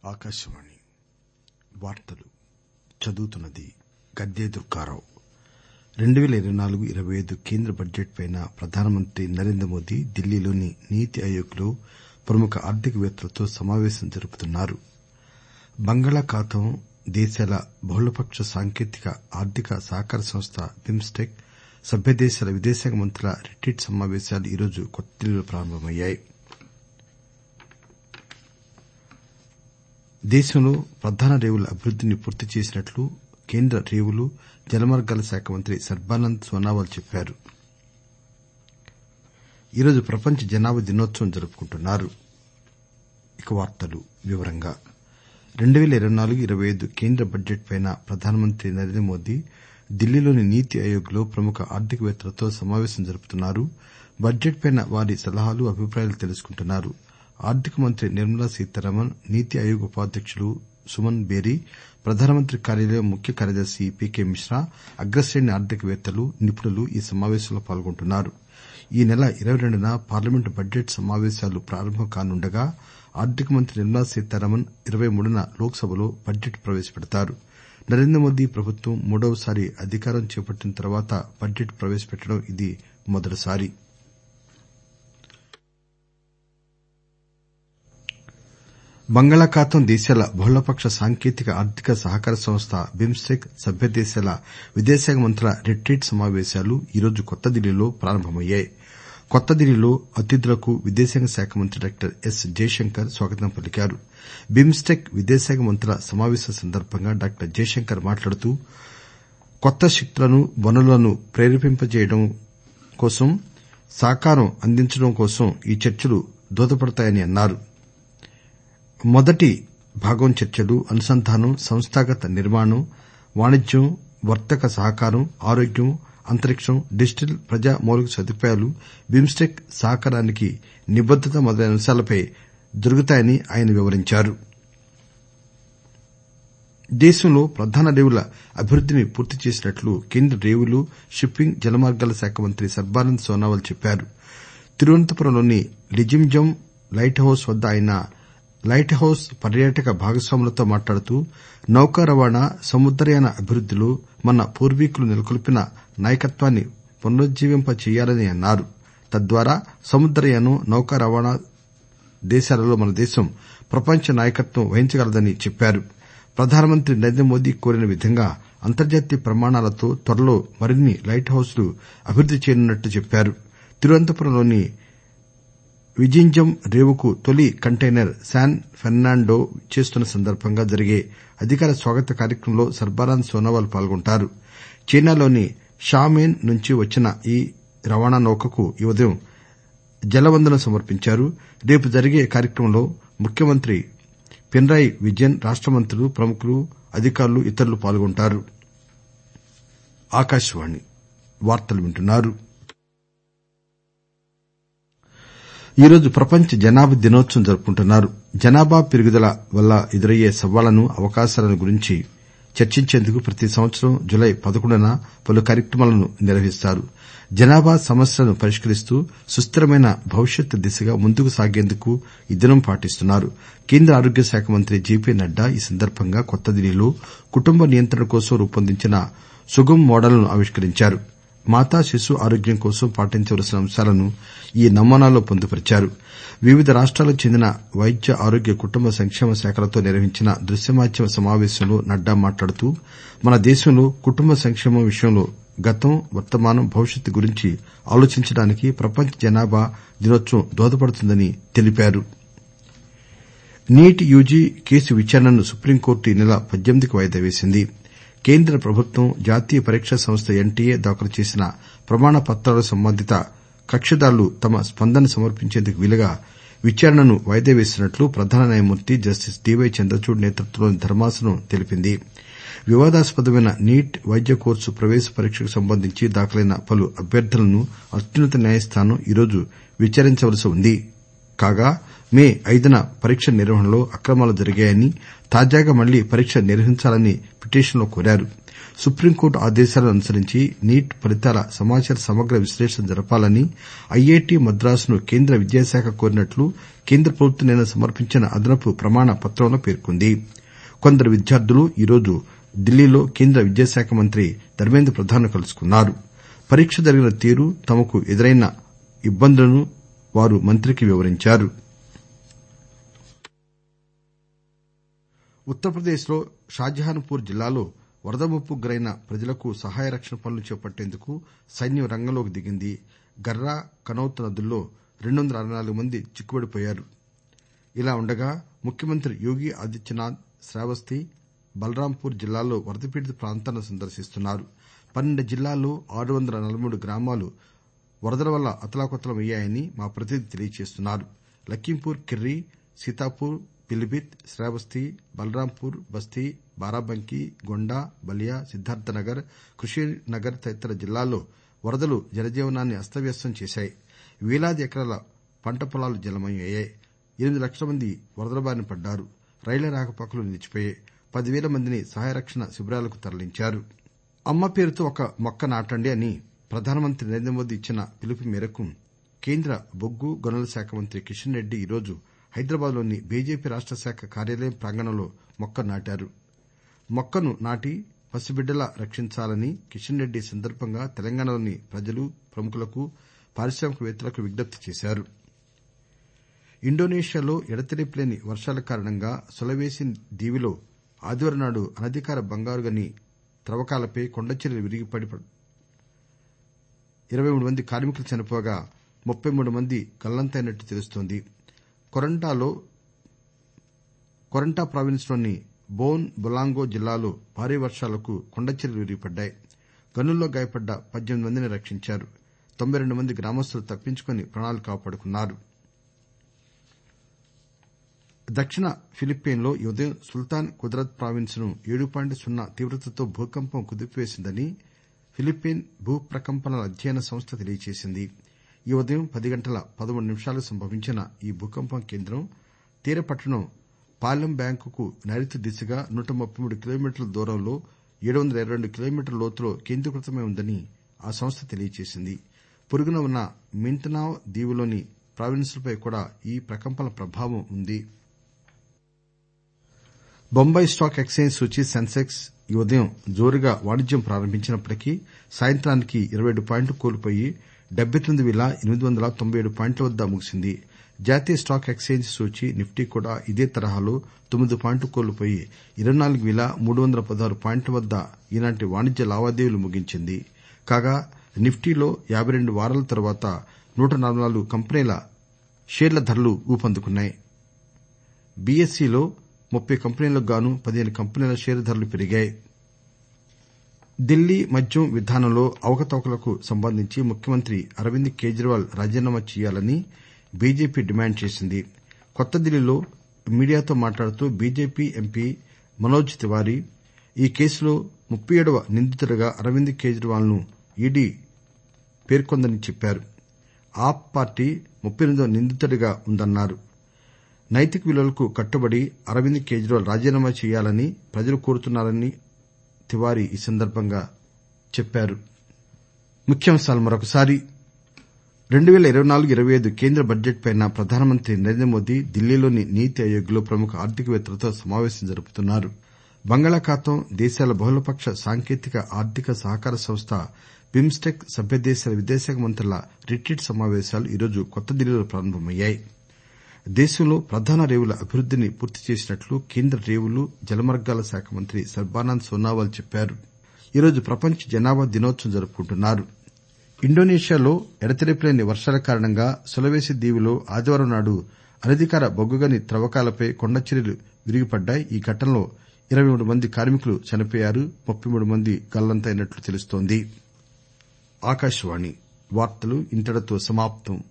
ఆకాశవాణి వార్తలు చదువుతున్నది గద్దె దుర్గారావు రెండు పేల ఇరవై నాలుగు ఇరవై ఐదు కేంద్ర బడ్జెట్ పై ప్రధానమంత్రి నరేంద్ర మోదీ ఢిల్లీలోని నీతి ఆయోగ్ లో ప్రముఖ ఆర్థికవేత్తలతో సమాపేశం జరుపుతున్నారు బంగాళాఖాతం దేశాల బహుళపక్ష సాంకేతిక ఆర్థిక సహకార సంస్థ బిమ్స్టెక్ సభ్యదేశాల విదేశాంగ మంత్రుల రిట్రీట్ సమాపేశాలు ఈరోజు కొత్తదిల్లీలో ప్రారంభమయ్యాయి దేశంలో ప్రధాన రేవుల అభివృద్దిని పూర్తి చేసినట్లు కేంద్ర రేవులు జలమార్గాల శాఖ మంత్రి సర్బానంద్ సోనావాల్ చెప్పారు ఈరోజు ప్రపంచ జనాభా దినోత్సవం జరుపుకుంటున్నారు రెండు పేల ఇరవై నాలుగు ఇరవై ఐదు కేంద్ర బడ్జెట్ పై ప్రధానమంత్రి నరేంద్ర మోదీ ఢిల్లీలోని నీతి ఆయోగ్ లో ప్రముఖ ఆర్థికవేత్తలతో సమాపేశం జరుపుతున్నారు బడ్జెట్ పై వారి సలహాలు అభిప్రాయాలు తెలుసుకుంటున్నారు ఆర్థిక మంత్రి నిర్మలా సీతారామన్ నీతి ఆయోగ్ ఉపాధ్యకులు సుమన్ బేరీ ప్రధానమంత్రి కార్యాలయం ముఖ్య కార్యదర్శి పీకే మిశ్రా అగ్రశ్రేణి ఆర్థికవేత్తలు నిపుణులు ఈ సమాపేశంలో పాల్గొంటున్నారు ఈ నెల ఇరవై రెండున పార్లమెంటు బడ్జెట్ సమాపేశాలు ప్రారంభం కానుండగా ఆర్థిక మంత్రి నిర్మలా సీతారామన్ ఇరవై మూడున లోక్ సభలో బడ్జెట్ ప్రవేశపెడతారు నరేంద్ర మోదీ ప్రభుత్వం మూడవసారి అధికారం చేపట్టిన తర్వాత బడ్జెట్ ప్రవేశపెట్టడం ఇది మొదటిసారి బంగాళాఖాతం దేశాల బహుళపక్ష సాంకేతిక ఆర్థిక సహకార సంస్థ బిమ్స్టెక్ సభ్యదేశాల విదేశాంగ మంత్రుల రిట్రీట్ సమాపేశాలు ఈరోజు కొత్తదిల్లీలో ప్రారంభమయ్యాయి కొత్తదిల్లీలో అతిథులకు విదేశాంగ శాఖ మంత్రి డాక్టర్ ఎస్ జైశంకర్ స్వాగతం పలికారు బిమ్స్టెక్ విదేశాంగ మంత్రుల సమాపేశం సందర్బంగా డాక్టర్ జైశంకర్ మాట్లాడుతూ కొత్త శక్తులను వనరులను ప్రేరేపింపజేయడం కోసం సహకారం అందించడం కోసం ఈ చర్చలు దోహదపడతాయని అన్నారు మొదటి భాగం చర్చలు అనుసంధానం సంస్థాగత నిర్మాణం వాణిజ్యం వర్తక సహకారం ఆరోగ్యం అంతరిక్షం డిజిటల్ ప్రజా మౌలిక సదుపాయాలు బిమ్స్టెక్ సహకారానికి నిబద్దత మొదలైన అంశాలపై జరుగుతాయని ఆయన వివరించారు దేశంలో ప్రధాన రేవుల అభివృద్దిని పూర్తి చేసినట్లు కేంద్ర రేవులు షిప్పింగ్ జలమార్గాల శాఖ మంత్రి సర్బానంద్ సోనావాల్ చెప్పారు తిరువనంతపురంలోని లిజింజం లైట్ హౌస్ వద్ద ఆయన లైట్ హౌస్ పర్యాటక భాగస్వాములతో మాట్లాడుతూ నౌకా రవాణా సముద్రయాన అభివృద్దిలో మన పూర్వీకులు నెలకొల్పిన నాయకత్వాన్ని పునరుజ్జీవింప చేయాలని అన్నారు తద్వారా సముద్రయానం నౌకా రవాణా దేశాలలో మన దేశం ప్రపంచ నాయకత్వం వహించగలదని చెప్పారు ప్రధానమంత్రి నరేంద్ర మోదీ కోరిన విధంగా అంతర్జాతీయ ప్రమాణాలతో త్వరలో మరిన్ని లైట్ హౌస్ లు అభివృద్ది చేయనున్నట్లు చెప్పారు తిరువనంతపురంలోని విజింజం రేవుకు తొలి కంటైనర్ శాన్ ఫెర్నాండో ఇచ్చేస్తున్న సందర్బంగా జరిగే అధికార స్వాగత కార్యక్రమంలో సర్బానంద్ సోనోవాల్ పాల్గొంటారు చైనాలోని షామేన్ నుంచి వచ్చిన ఈ రవాణా నౌకకు ఈ ఉదయం జలవందనం సమర్పించారు రేపు జరిగే కార్యక్రమంలో ముఖ్యమంత్రి పినరాయి విజయన్ రాష్ట మంత్రులు ప్రముఖులు అధికారులు ఇతరులు పాల్గొంటారు ఈరోజు ప్రపంచ జనాభా దినోత్సవం జరుపుకుంటున్నారు జనాభా పెరుగుదల వల్ల ఎదురయ్యే సవాళ్లను అవకాశాలను గురించి చర్చించేందుకు ప్రతి సంవత్సరం జులై పదకొండున పలు కార్యక్రమాలను నిర్వహిస్తారు జనాభా సమస్యలను పరిష్కరిస్తూ సుస్దిరమైన భవిష్యత్ దిశగా ముందుకు సాగేందుకు ఈ దినం పాటిస్తున్నారు కేంద్ర ఆరోగ్య శాఖ మంత్రి జెపి నడ్డా ఈ సందర్బంగా కొత్తదిల్లీలో కుటుంబ నియంత్రణ కోసం రూపొందించిన సుగమ్ మోడల్ ను ఆవిష్కరించారు మాతా శిశు ఆరోగ్యం కోసం పాటించవలసిన అంశాలను ఈ నమూనాలో పొందుపరిచారు వివిధ రాష్టాలకు చెందిన వైద్య ఆరోగ్య కుటుంబ సంక్షేమ శాఖలతో నిర్వహించిన దృశ్య మాధ్యమ సమాపేశంలో నడ్డా మాట్లాడుతూ మన దేశంలో కుటుంబ సంక్షేమం విషయంలో గతం వర్తమానం భవిష్యత్తు గురించి ఆలోచించడానికి ప్రపంచ జనాభా దినోత్సవం దోహదపడుతుందని తెలిపారు నీట్ యూజీ కేసు విచారణను సుప్రీంకోర్టు ఈ నెల పద్దెనిమిదికి వాయిదా వేసింది కేంద్ర ప్రభుత్వం జాతీయ పరీక్షా సంస్థ ఎన్టీఏ దాఖలు చేసిన ప్రమాణ పత్రాలకు సంబంధిత కక్షిదారులు తమ స్పందన సమర్పించేందుకు వీలుగా విచారణను వాయిదా వేసినట్లు ప్రధాన న్యాయమూర్తి జస్టిస్ డీవై చంద్రచూడ్ నేతృత్వంలోని ధర్మాసనం తెలిపింది వివాదాస్పదమైన నీట్ వైద్య కోర్సు ప్రవేశ పరీక్షకు సంబంధించి దాఖలైన పలు అభ్యర్థనలను అత్యున్నత న్యాయస్థానం ఈరోజు విచారించవలసి ఉంది కాగా మే ఐదున పరీక్ష నిర్వహణలో అక్రమాలు జరిగాయని తాజాగా మళ్లీ పరీక్ష నిర్వహించాలని పిటిషన్లో కోరారు సుప్రీంకోర్టు ఆదేశాలను అనుసరించి నీట్ ఫలితాల సమాచార సమగ్ర విశ్లేషణ జరపాలని ఐఐటి మద్రాసును కేంద్ర విద్యాశాఖ కోరినట్లు కేంద్ర ప్రభుత్వం నిన్న సమర్పించిన అదనపు ప్రమాణ పత్రంలో పేర్కొంది కొందరు విద్యార్థులు ఈరోజు ఢిల్లీలో కేంద్ర విద్యాశాఖ మంత్రి ధర్మేంద్ర ప్రధాన్ ను కలుసుకున్నారు పరీక్ష జరిగిన తీరు తమకు ఎదురైన ఇబ్బందులను వారు మంత్రికి వివరించారు ఉత్తరప్రదేశ్ లో షాజహాన్పూర్ జిల్లాలో వరద ముప్పుకు గురైన ప్రజలకు సహాయ రక్షణ పనులు చేపట్టేందుకు సైన్యం రంగంలోకి దిగింది గర్రా కనౌత్ నదుల్లో రెండు వందల అరవై నాలుగు మంది చిక్కుబడిపోయారు ఇలా ఉండగా ముఖ్యమంత్రి యోగి ఆదిత్యనాథ్ శ్రావస్తి బలరాంపూర్ జిల్లాల్లో వరద పీడిత ప్రాంతాలను సందర్శిస్తున్నారు పన్నెండు జిల్లాల్లో ఆరు వందల నలభై మూడు గ్రామాలు వరదల వల్ల అతలాకుతలమయ్యాయని మా ప్రతినిధి తెలియజేస్తున్నారు లఖీంపూర్ కిర్రి సీతాపూర్ పిలిభిత్ శ్రావస్తి బలరాంపూర్ బస్తీ బారాబంకీ గొండా బలియా సిద్దార్థనగర్ ఖుషీనగర్ తదితర జిల్లాల్లో వరదలు జనజీవనాన్ని అస్తవ్యస్తం చేశాయి వేలాది ఎకరాల పంట పొలాలు జలమయమయ్యాయి ఎనిమిది లక్షల మంది వరదల బారిన పడ్డారు రైళ్ల రాకపోకలు నిలిచిపోయాయి పదివేల మందిని సహాయ రక్షణ శిబిరాలకు తరలించారు అమ్మ పేరుతో ఒక మొక్క నాటండి అని ప్రధానమంత్రి నరేంద్ర మోదీ ఇచ్చిన పిలుపు మేరకు కేంద్ర బొగ్గు గనుల శాఖ మంత్రి కిషన్ రెడ్డి ఈరోజు హైదరాబాద్ లోని బీజేపీ రాష్ట శాఖ కార్యాలయం ప్రాంగణంలో మొక్క నాటారు మొక్కను నాటి పసిబిడ్డలా రక్షించాలని కిషన్ రెడ్డి ఈ సందర్బంగా తెలంగాణలోని ప్రజలు ప్రముఖులకు పారిశ్రామికవేత్తలకు విజ్ఞప్తి చేశారు ఇండోనేషియాలో ఎడతెరిపిలేని వర్షాల కారణంగా సులవేసి దీవిలో ఆదివారం నాడు అనధికార బంగారు గని త్రవ్వకాలపై కొండచర్యలు విరిగిపడి ఇరవై మూడు మంది కార్మికులు చనిపోగా ముప్పై మూడు మంది గల్లంతైనట్లు తెలుస్తోంది కొరంటా ప్రావిన్స్ లోని బోన్ బొలాంగో జిల్లాలో భారీ వర్షాలకు కొండచర్యలు విరిగిపడ్డాయి గనుల్లో గాయపడ్డ పద్దెనిమిది మందిని రక్షించారు తొంభై రెండు మంది గ్రామస్తులు తప్పించుకుని ప్రాణాలు కాపాడుకున్నారు దక్షిణ ఫిలిప్పైన్ లో ఈ ఉదయం సుల్తాన్ కుదరత్ ప్రావిన్స్ ను ఏడు పాయింట్ సున్నా తీవ్రతతో భూకంపం కుదిపివేసిందని ఫిలిప్పైన్ భూ ప్రకంపనల అధ్యయన సంస్థ తెలియజేసింది ఈ ఉదయం పది గంటల పదమూడు నిమిషాలకు సంభవించిన ఈ భూకంపం కేంద్రం తీర పట్టణం పాలెంబ్యాంకుకు నైరుతి దిశగా నూట ముప్పై మూడు కిలోమీటర్ల దూరంలో ఏడు వందల ఇరవై రెండు కిలోమీటర్ల లోతులో కేంద్రీకృతమై ఉందని ఆ సంస్థ తెలియజేసింది పొరుగున ఉన్న మింటనావ్ దీవులోని ప్రావిన్సులపై కూడా ఈ ప్రకంపనల ప్రభావం ఉంది బొంబాయి స్టాక్ ఎక్సేంజ్ సూచీ సెన్సెక్స్ ఈ ఉదయం జోరుగా వాణిజ్యం ప్రారంభించినప్పటికీ సాయంత్రానికి ఇరవై ఏడు పాయింట్లు కోల్పోయి డెబ్బై తొమ్మిది పేల ఎనిమిది వందల తొంభై ఏడు పాయింట్ల వద్ద ముగిసింది జాతీయ స్టాక్ ఎక్సేంజ్ సూచీ నిఫ్టీ కూడా ఇదే తరహాలో తొమ్మిది పాయింట్లు కోల్పోయి ఇరవై నాలుగు పేల మూడు వందల పదహారు పాయింట్ల వద్ద ఈనాటి వాణిజ్య లావాదేవీలు ముగించింది కాగా నిఫ్టీలో యాబై రెండు వారాల తరువాత నూట నలబై నాలుగు కంపెనీల షేర్ల ధరలు ఊపందుకున్నాయి బీఎస్ఈలో ముప్పై కంపెనీలకు గాను పదిహేను కంపెనీల షేరు ధరలు పెరిగాయి ఢిల్లీ మద్యం విధానంలో అవకతవకలకు సంబంధించి ముఖ్యమంత్రి అరవింద్ కేజ్రీవాల్ రాజీనామా చేయాలని బీజేపీ డిమాండ్ చేసింది కొత్త ఢిల్లీలో మీడియాతో మాట్లాడుతూ బీజేపీ ఎంపీ మనోజ్ తివారీ ఈ కేసులో ముప్పై ఏడవ నిందితుడిగా అరవింద్ కేజ్రీవాల్ ను ఈడీ పేర్కొందని చెప్పారు ఆప్ పార్టీ ముప్పై ఎనిమిదవ నిందితుడిగా ఉందన్నారు నైతిక విలువలకు కట్టుబడి అరవింద్ కేజ్రీవాల్ రాజీనామా చేయాలని ప్రజలు కోరుతున్నారని తివారీ ఈ సందర్బంగా చెప్పారు రెండు పేల ఇరవై నాలుగు ఇరవై ఐదు కేంద్ర బడ్జెట్ పై ప్రధానమంత్రి నరేంద్ర మోదీ ఢిల్లీలోని నీతి ఆయోగ్ లో ప్రముఖ ఆర్థికవేత్తలతో సమావేశం జరుపుతున్నారు బంగాళాఖాతం దేశాల బహుళపక్ష సాంకేతిక ఆర్థిక సహకార సంస్థ బిమ్స్టెక్ సభ్య దేశాల విదేశాంగ మంత్రుల రిట్రీట్ సమావేశాలు ఈరోజు కొత్త ఢిల్లీలో ప్రారంభమయ్యాయి దేశంలో ప్రధాన రేవుల అభివృద్దిని పూర్తి చేసినట్లు కేంద్ర రేవులు జలమార్గాల శాఖ మంత్రి సర్బానంద్ సోనోవాల్ చెప్పారు ఈరోజు ప్రపంచ జనాభా దినోత్సవం జరుపుకుంటున్నారు ఇండోనేషియాలో ఎడతెరిపిలేని వర్షాల కారణంగా సులవేసి దీవిలో ఆదివారం నాడు అనధికార బొగ్గుగని త్రవ్వకాలపై కొండచర్యలు విరిగిపడ్డాయి ఈ ఘటనలో ఇరవై మూడు మంది కార్మికులు చనిపోయారు ముప్పై మూడు మంది గల్లంతైనట్లు తెలుస్తోంది